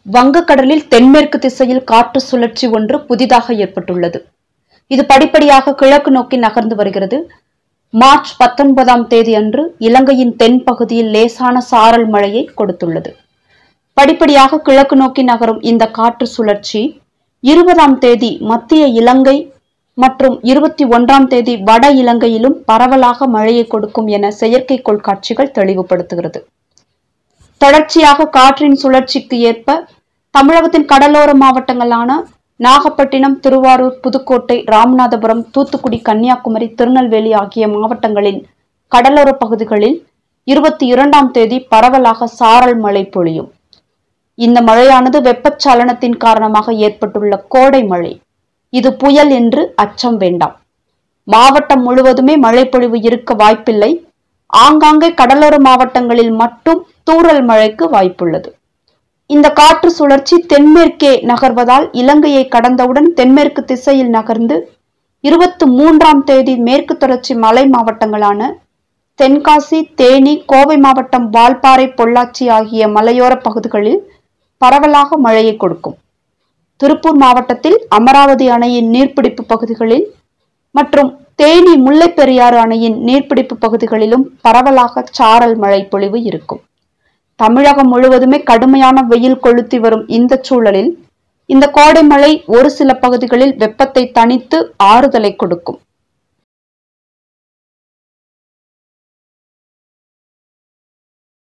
வங்கக்கடலில் தென்மேற்கு திசையில் காற்று சுழற்சி ஒன்று புதிதாக ஏற்பட்டுள்ளது இது படிப்படியாக கிழக்கு நோக்கி நகர்ந்து வருகிறது மார்ச் பத்தொன்பதாம் தேதி அன்று இலங்கையின் தென்பகுதியில் லேசான சாரல் மழையை கொடுத்துள்ளது படிப்படியாக கிழக்கு நோக்கி நகரும் இந்த காற்று சுழற்சி இருபதாம் தேதி மத்திய இலங்கை மற்றும் இருபத்தி ஒன்றாம் தேதி வட இலங்கையிலும் பரவலாக மழையை கொடுக்கும் என செயற்கைக்கோள் காட்சிகள் தெளிவுபடுத்துகிறது தொடர்ச்சியாக காற்றின் சுழற்சிக்கு ஏற்ப தமிழகத்தின் கடலோர மாவட்டங்களான நாகப்பட்டினம் திருவாரூர் புதுக்கோட்டை ராமநாதபுரம் தூத்துக்குடி கன்னியாகுமரி திருநெல்வேலி ஆகிய மாவட்டங்களின் கடலோர பகுதிகளில் இருபத்தி இரண்டாம் தேதி பரவலாக சாரல் மழை பொழியும் இந்த மழையானது வெப்பச்சலனத்தின் காரணமாக ஏற்பட்டுள்ள கோடை மழை இது புயல் என்று அச்சம் வேண்டாம் மாவட்டம் முழுவதுமே மழைப்பொழிவு இருக்க வாய்ப்பில்லை ஆங்காங்கே கடலோர மாவட்டங்களில் மட்டும் தூறல் மழைக்கு வாய்ப்புள்ளது இந்த காற்று சுழற்சி தென்மேற்கே நகர்வதால் இலங்கையை கடந்தவுடன் தென்மேற்கு திசையில் நகர்ந்து இருபத்தி மூன்றாம் தேதி மேற்கு தொடர்ச்சி மலை மாவட்டங்களான தென்காசி தேனி கோவை மாவட்டம் வால்பாறை பொள்ளாச்சி ஆகிய மலையோர பகுதிகளில் பரவலாக மழையை கொடுக்கும் திருப்பூர் மாவட்டத்தில் அமராவதி அணையின் நீர்பிடிப்பு பகுதிகளில் மற்றும் தேனி முல்லைப்பெரியாறு அணையின் நீர்பிடிப்பு பகுதிகளிலும் பரவலாக சாரல் மழை பொழிவு இருக்கும் தமிழகம் முழுவதுமே கடுமையான வெயில் கொளுத்தி வரும் இந்த சூழலில் இந்த கோடை மழை ஒரு சில பகுதிகளில் வெப்பத்தை தணித்து ஆறுதலை கொடுக்கும்